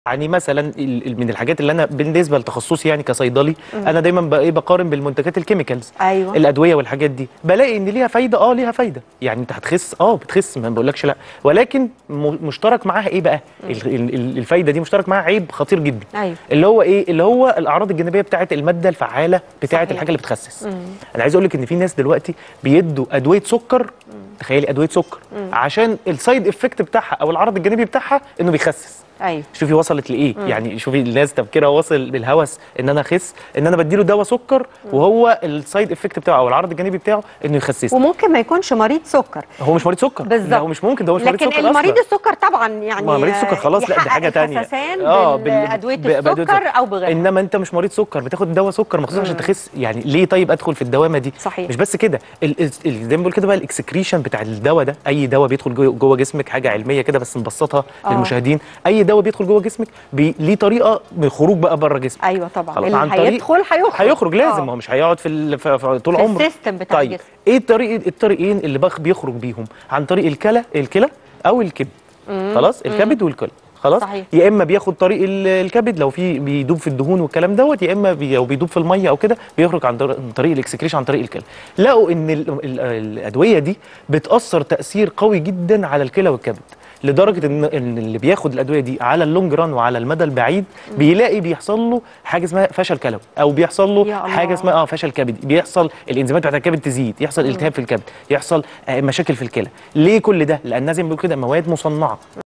يعني مثلا ال- ال- من الحاجات اللي انا بالنسبه لتخصصي يعني كصيدلي انا دايما بقى ايه بقارن بالمنتجات الكيميكالز أيوة. الادويه والحاجات دي بلاقي ان ليها فايده اه ليها فايده يعني انت هتخس اه بتخس ما بقولكش لا ولكن م- مشترك معاها ايه بقى ال- ال- ال- الفايده دي مشترك معاها عيب خطير جدا أيوة. اللي هو ايه اللي هو الاعراض الجانبيه بتاعه الماده الفعاله بتاعه صحيح. الحاجه اللي بتخسس انا عايز اقول لك ان في ناس دلوقتي بيدوا ادويه سكر تخيلي ادويه سكر عشان السايد افكت بتاعها او العرض الجانبي بتاعها انه بيخسس ايوه شوفي وصلت لايه يعني شوفي الناس تفكيرها واصل بالهوس ان انا اخس ان انا بديله دواء سكر وهو السايد افكت بتاعه او العرض الجانبي بتاعه انه يخسسني وممكن ما يكونش مريض سكر هو مش مريض سكر بالظبط لا، هو مش ممكن ده هو مش مريض لكن سكر المريض أصلاً. السكر طبعا يعني ما مريض السكر خلاص لا دي يحقق حاجه تانية الخسسان بال- بادويه ب- بأدوية السكر او بغيرها انما انت مش مريض سكر بتاخد دواء سكر مخصوص عشان تخس يعني ليه طيب ادخل في الدوامه دي صحيح. مش بس كده ال- ال- ال- زي ما بقول كده بقى الاكسكريشن بتاع الدواء ده اي دواء بيدخل جوه جوه جسمك حاجه علميه كده بس نبسطها آه. للمشاهدين اي دواء بيدخل جوه جسمك بي ليه طريقه بخروج بقى بره جسمك ايوه طبعا خلاص، اللي عن طريق- هيدخل هيخرج هيخرج لازم آه. هو مش هيقعد في, ال... في... في طول في عمره السيستم بتاع طيب الجسم. ايه الطريق الطريقين اللي بخ بيخرج بيهم عن طريق الكلى الكلى او الكبد خلاص الكبد والكلى خلاص صحيح. يا اما بياخد طريق ال- الكبد لو في بيدوب في الدهون والكلام دوت يا اما بي... أو بيدوب في الميه او كده بيخرج عن طريق, عن طريق الاكسكريشن عن طريق الكلى لقوا ان ال... ال... الادويه دي بتاثر تاثير قوي جدا على الكلى والكبد لدرجه ان ان اللي بياخد الادويه دي على اللونج ران وعلى المدى البعيد بيلاقي بيحصل له حاجه اسمها فشل كلوي او بيحصل يا له الله. حاجه اسمها اه فشل كبدي بيحصل الانزيمات بتاعت الكبد تزيد يحصل التهاب في الكبد يحصل آه، مشاكل في الكلى ليه كل ده لانها زي ما بيقول كده مواد مصنعه